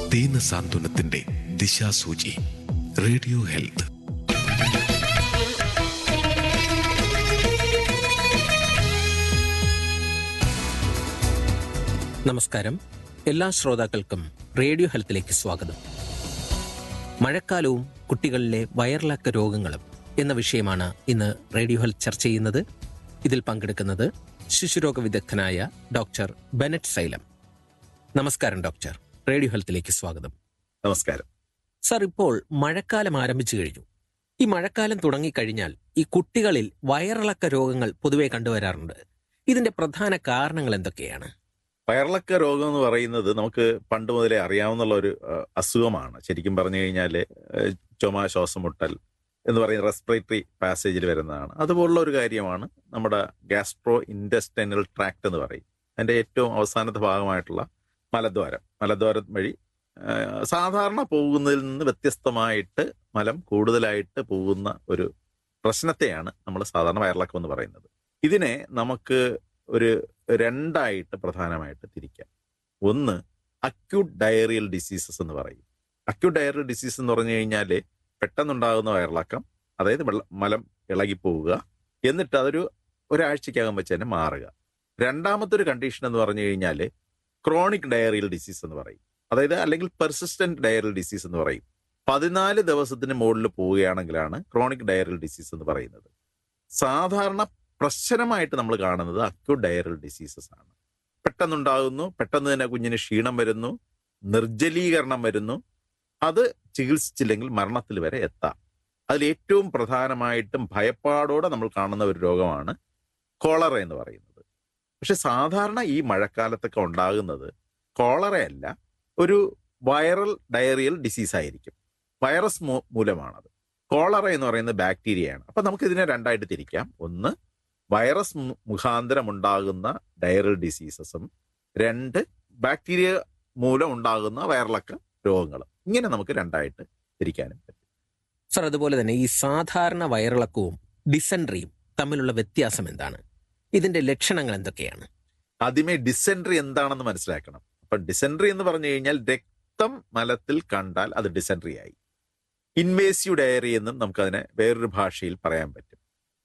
ദീന സാന്ത്വനത്തിന്റെ ദിശാസൂചി radio health നമസ്കാരം എല്ലാ ശ്രോതാക്കൾക്കും റേഡിയോ ഹെൽത്തിലേക്ക് സ്വാഗതം മഴക്കാലവും കുട്ടികളിലെ വയറിളക്ക രോഗങ്ങളും എന്ന വിഷയമാണ് ഇന്ന് റേഡിയോ ഹെൽത്ത് ചർച്ച ചെയ്യുന്നത് ഇതിൽ പങ്കെടുക്കുന്നത് ശിശുരോഗ വിദഗ്ധനായ ഡോക്ടർ ബെനറ്റ് സൈലം നമസ്കാരം ഡോക്ടർ റേഡിയോ ഹെൽത്തിലേക്ക് സ്വാഗതം നമസ്കാരം സർ ഇപ്പോൾ മഴക്കാലം ആരംഭിച്ചു കഴിഞ്ഞു ഈ മഴക്കാലം തുടങ്ങിക്കഴിഞ്ഞാൽ ഈ കുട്ടികളിൽ വയറിളക്ക രോഗങ്ങൾ പൊതുവെ കണ്ടുവരാറുണ്ട് ഇതിന്റെ പ്രധാന കാരണങ്ങൾ എന്തൊക്കെയാണ് വയറിളക്ക രോഗം എന്ന് പറയുന്നത് നമുക്ക് പണ്ട് മുതലേ അറിയാവുന്ന ഒരു അഹ്, അസുഖമാണ് ശരിക്കും പറഞ്ഞു കഴിഞ്ഞാൽ ചുമ ശ്വാസം മുട്ടൽ എന്ന് പറയുന്ന റെസ്പിറേറ്ററി പാസേജിൽ വരുന്നതാണ് അതുപോലുള്ള ഒരു കാര്യമാണ് നമ്മുടെ ഗാസ്ട്രോ ഇൻഡസ്റ്റൈനൽ ട്രാക്ട് എന്ന് പറയും അതിന്റെ ഏറ്റവും അവസാനത്തെ ഭാഗമായിട്ടുള്ള മലദ്വാരം മലദ്വാരം വഴി ആഹ്, സാധാരണ പോകുന്നതിൽ നിന്ന് വ്യത്യസ്തമായിട്ട് മലം കൂടുതലായിട്ട് പോകുന്ന ഒരു പ്രശ്നത്തെയാണ് നമ്മൾ സാധാരണ വയറിളക്കം എന്ന് പറയുന്നത് ഇതിനെ നമുക്ക് ഒരു രണ്ടായിട്ട് പ്രധാനമായിട്ട് തിരിക്കാം ഒന്ന് അക്യൂട്ട് ഡയറിയൽ ഡിസീസസ് എന്ന് പറയും അക്യൂട്ട് ഡയറിയൽ ഡിസീസ് എന്ന് പറഞ്ഞു കഴിഞ്ഞാൽ പെട്ടെന്നുണ്ടാകുന്ന വയറിളക്കം അതായത് വെള്ള മലം ഇളകിപ്പോവുക എന്നിട്ട് അതൊരു ഒരാഴ്ചക്കകം വെച്ച് തന്നെ മാറുക രണ്ടാമത്തെ ഒരു കണ്ടീഷൻ എന്ന് പറഞ്ഞു കഴിഞ്ഞാൽ ക്രോണിക് ഡയറിയൽ ഡിസീസ് എന്ന് പറയും അതായത് അല്ലെങ്കിൽ പെർസിസ്റ്റന്റ് ഡയറിയൽ ഡിസീസ് എന്ന് പറയും പതിനാല് ദിവസത്തിന് മുകളിൽ പോവുകയാണെങ്കിലാണ് ക്രോണിക് ഡയറിയൽ ഡിസീസ് എന്ന് പറയുന്നത് സാധാരണ പ്രശ്നമായിട്ട് നമ്മൾ കാണുന്നത് അക്യൂട്ട് ഡയറൽ ഡിസീസസ് ആണ് പെട്ടെന്നുണ്ടാകുന്നു പെട്ടെന്ന് തന്നെ കുഞ്ഞിന് ക്ഷീണം വരുന്നു നിർജ്ജലീകരണം വരുന്നു അത് ചികിത്സിച്ചില്ലെങ്കിൽ മരണത്തിൽ വരെ എത്താം അതിൽ ഏറ്റവും പ്രധാനമായിട്ടും ഭയപ്പാടോടെ നമ്മൾ കാണുന്ന ഒരു രോഗമാണ് കോളറ എന്ന് പറയുന്നത് പക്ഷെ സാധാരണ ഈ മഴക്കാലത്തൊക്കെ ഉണ്ടാകുന്നത് കോളറയല്ല ഒരു വൈറൽ ഡയറിയൽ ഡിസീസ് ആയിരിക്കും വൈറസ് മൂ- മൂലമാണത് കോളറ എന്ന് പറയുന്നത് ബാക്ടീരിയയാണ് അപ്പൊ നമുക്ക് ഇതിനെ രണ്ടായിട്ട് തിരിക്കാം ഒന്ന് വൈറസ് മു- മുഖാന്തരം ഉണ്ടാകുന്ന ഡയറൽ ഡിസീസസും രണ്ട് ബാക്ടീരിയ മൂലം ഉണ്ടാകുന്ന വയറിളക്ക രോഗങ്ങളും ഇങ്ങനെ നമുക്ക് രണ്ടായിട്ട് തിരിക്കാനും പറ്റും സർ അതുപോലെ തന്നെ ഈ സാധാരണ വയറിളക്കവും ഡിസെൻട്രിയും തമ്മിലുള്ള വ്യത്യാസം എന്താണ് ഇതിന്റെ ലക്ഷണങ്ങൾ എന്തൊക്കെയാണ് ആദ്യമേ ഡിസെൻട്രി എന്താണെന്ന് മനസ്സിലാക്കണം അപ്പൊ ഡിസെൻട്രി എന്ന് പറഞ്ഞു കഴിഞ്ഞാൽ രക്തം മലത്തിൽ കണ്ടാൽ അത് ഡിസെൻട്രി ആയി ഇൻവേസീവ് ഡയറി എന്നും നമുക്കതിനെ വേറൊരു ഭാഷയിൽ പറയാൻ പറ്റും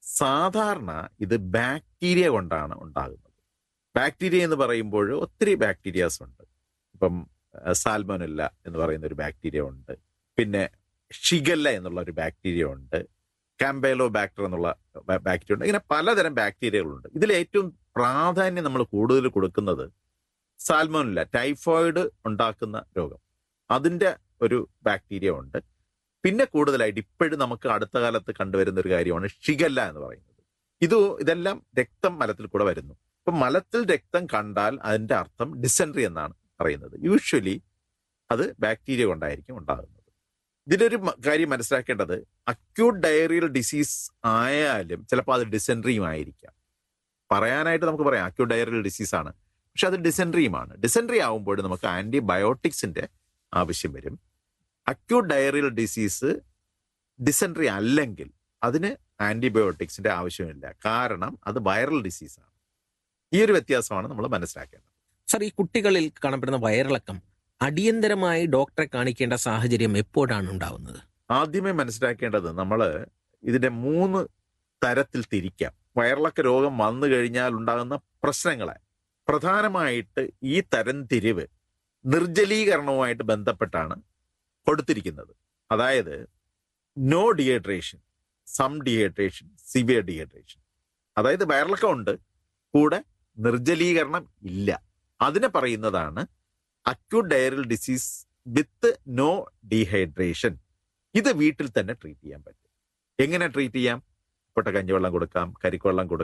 സാധാരണ ഇത് ബാക്ടീരിയ കൊണ്ടാണ് ഉണ്ടാകുന്നത് ബാക്ടീരിയ എന്ന് പറയുമ്പോൾ ഒത്തിരി ബാക്ടീരിയാസ് ഉണ്ട് ഇപ്പം സാൽമോനല്ല എന്ന് പറയുന്ന ഒരു ബാക്ടീരിയ ഉണ്ട് പിന്നെ ഷിഗല്ല എന്നുള്ള ഒരു ബാക്ടീരിയ ഉണ്ട് കാമ്പേലോ ബാക്ടർ എന്നുള്ള ബാ- ബാക്ടീരിയ ഉണ്ട് ഇങ്ങനെ പലതരം ബാക്ടീരിയകളുണ്ട് ഇതിൽ ഏറ്റവും പ്രാധാന്യം നമ്മൾ കൂടുതൽ കൊടുക്കുന്നത് സാൽമോനില്ല ടൈഫോയിഡ് ഉണ്ടാക്കുന്ന രോഗം അതിന്റെ ഒരു ബാക്ടീരിയ ഉണ്ട് പിന്നെ കൂടുതലായിട്ട് ഇപ്പോഴും നമുക്ക് അടുത്ത കാലത്ത് കണ്ടുവരുന്ന ഒരു കാര്യമാണ് ഷിഗല്ല എന്ന് പറയുന്നത് ഇത് ഇതെല്ലാം രക്തം മലത്തിൽ കൂടെ വരുന്നു ഇപ്പൊ മലത്തിൽ രക്തം കണ്ടാൽ അതിന്റെ അർത്ഥം ഡിസെൻട്രി എന്നാണ് പറയുന്നത് യൂഷ്വലി അത് ബാക്ടീരിയ കൊണ്ടായിരിക്കും ഉണ്ടാകുന്നത് ഇതിലൊരു മ- കാര്യം മനസ്സിലാക്കേണ്ടത് അക്യൂട്ട് ഡയറിയൽ ഡിസീസ് ആയാലും ചിലപ്പോൾ അത് ഡിസെൻട്രിയും ആയിരിക്കാം പറയാനായിട്ട് നമുക്ക് പറയാം അക്യൂട്ട് ഡയറിയൽ ഡിസീസ് ആണ് പക്ഷെ അത് ഡിസെൻട്രിയുമാണ് ഡിസെൻട്രി ആവുമ്പോൾ നമുക്ക് ആന്റിബയോട്ടിക്സിന്റെ ആവശ്യം വരും അക്യൂട്ട് ഡയറിയൽ ഡിസീസ് ഡിസെൻട്രി അല്ലെങ്കിൽ അതിന് ആന്റിബയോട്ടിക്സിന്റെ ആവശ്യമില്ല കാരണം അത് വൈറൽ ഡിസീസാണ് ഈ ഒരു വ്യത്യാസമാണ് നമ്മൾ മനസ്സിലാക്കേണ്ടത് സർ ഈ കുട്ടികളിൽ കാണപ്പെടുന്ന വയറിളക്കം അടിയന്തരമായി ഡോക്ടറെ കാണിക്കേണ്ട സാഹചര്യം എപ്പോഴാണ് ഉണ്ടാവുന്നത് ആദ്യമേ മനസ്സിലാക്കേണ്ടത് നമ്മൾ ഇതിന്റെ മൂന്ന് തരത്തിൽ തിരിക്കാം വയറിളക്ക രോഗം വന്നു കഴിഞ്ഞാൽ ഉണ്ടാകുന്ന പ്രശ്നങ്ങളെ പ്രധാനമായിട്ട് ഈ തരം തിരിവ് നിർജ്ജലീകരണവുമായിട്ട് ബന്ധപ്പെട്ടാണ് കൊടുത്തിരിക്കുന്നത് അതായത് no dehydration some dehydration severe dehydration അതായത് വയറിളക്കം ഉണ്ട് കൂടെ നിർജ്ജലീകരണം ഇല്ല അതിനെ പറയുന്നതാണ് acute diarrhoeal disease with no dehydration ഇത് വീട്ടിൽ തന്നെ ട്രീറ്റ് ചെയ്യാൻ പറ്റും എങ്ങനെ ട്രീറ്റ് ചെയ്യാം പൊട്ട കഞ്ഞിവെള്ളം കൊടുക്കാം കരിക്കുവെള്ളം കൊടുക്കാം